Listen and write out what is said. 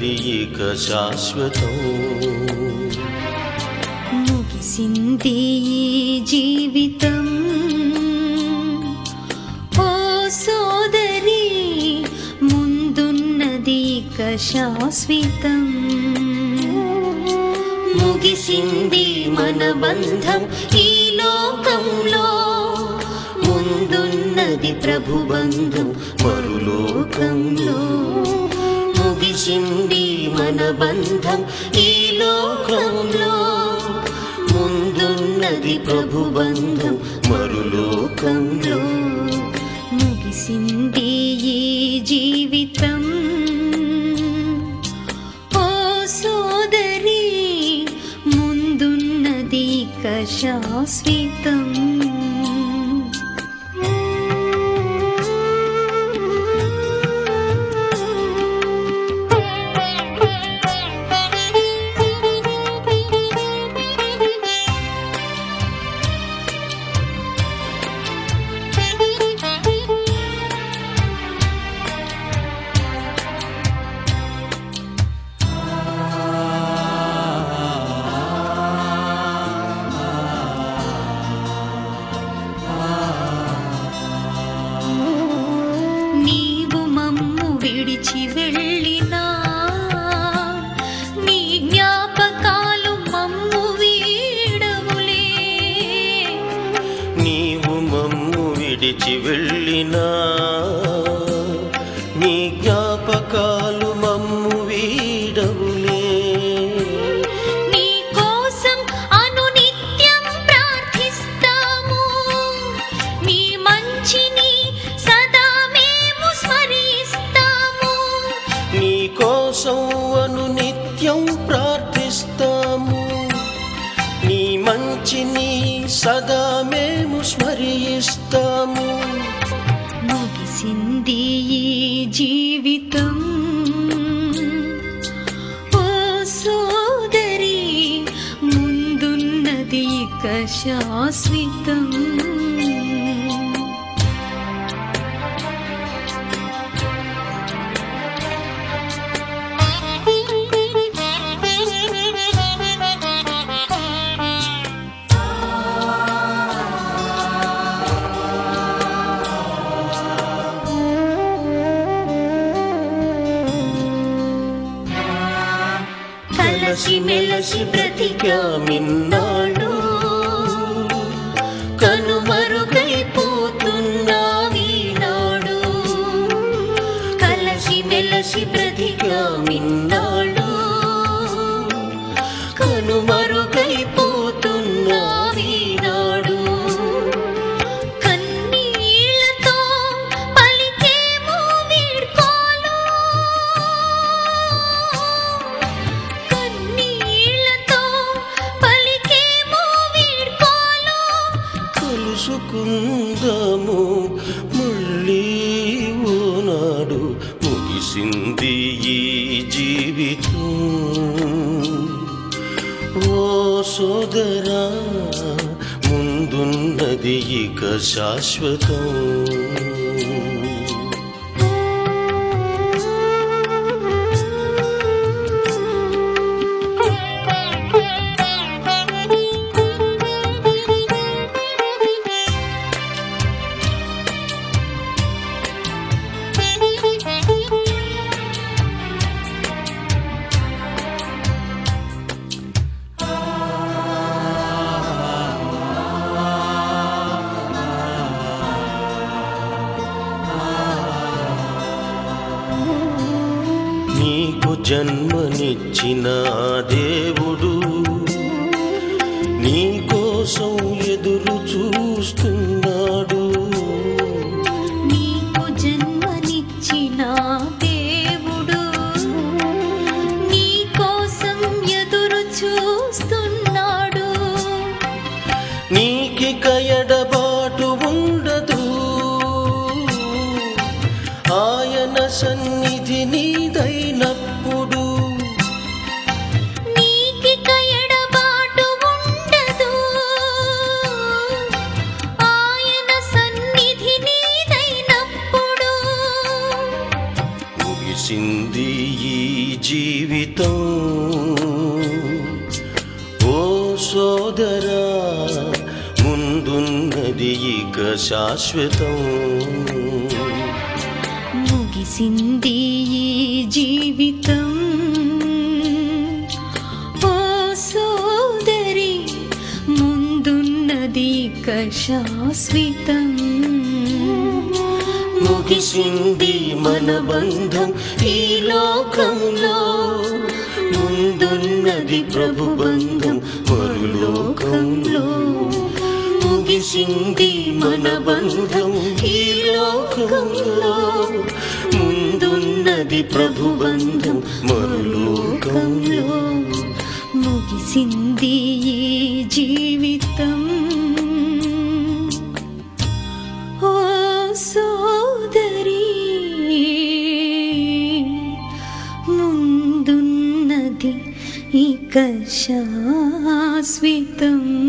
ముందున్నది ఇక శాశ్వతం ముగిసింది ఈ జీవితం ఓ సోదరి ముందున్నది ఇక శాశ్వతం ముగిసింది మన బంధం ఈ లోకంలో ముందున్నది ప్రభు బంధం మరులోకంలో ముగిసింది మన బంధం ఈ లోకంలో ముందున్నది ప్రభు బంధం మరులోకంలో ముగిసింది ఈ జీవితం ఓ సోదరి ముందున్నది ఇక శాశ్వతం నీవు మమ్ము విడిచి వెళ్ళినా నీ జ్ఞాపకాలు మమ్ము వీడవులే నీవు మమ్ము విడిచి వెళ్ళినా నీ జ్ఞాపకాలు మమ్ము వీడవులే నీ కోసం అనునిత్యం ప్రార్థిస్తాము నీ మంచిని సదా మేము స్మరిస్తాము నీ కోసం అను నిత్యం ప్రార్థిస్తాము నీ మంచిని సదా మేము స్మరిస్తాము ముగిసింది ఈ జీవితం ఓ సోదరి ముందున్నది ఇక శాశ్వతం కలసి మెలసి బ్రతికామిన్నాడు కనుమరుగైపోతున్నావీనాడు కలసి మెలసి బ్రతికామిన్నాడు కనుమరుగైపోతున్నావీనాడు కన్నీళ్లతో పలికేమో వీడ్కోలు కన్నీళ్లతో పలికేమో వీడ్కోలు కలుసుకుందాము మళ్ళీ ఓనాడు ముగిసింది ఈ జీవితం ఓ సోదరా ముందున్నది ఇక శాశ్వతం నీకు జన్మనిచ్చిన ఆ దేవుడు నీ కోసం ఎదురు చూస్తున్నాడు నీకు జన్మనిచ్చిన దేవుడు నీ కోసం ఎదురు చూస్తున్నాడు నీకిక ఎడబాటు ఉండదు ఆయన సన్నిధి నీదైనప్పుడు నీకిక ఎడబాటు ఉండదు ఆయన సన్నిధి నీదైనప్పుడు ముగిసింది ఈ జీవితం ఓ సోదరా ముందున్నది ఇక శాశ్వతం ముగిసింది ఈ జీవితం ఓ సోదరి ముందున్నది ఇక శాశ్వతం ముగిసింది మన బంధం ఈ లోకంలో ముందున్నది ప్రభు బంధం మరులోకంలో ముగిసింది మన బంధం ఈ లోకంలో ముందున్నది ప్రభు బంధం మరులోకంలో ముగిసింది ఈ జీవితం ఓ సోదరి ముందున్నది ఇక శాశ్వతం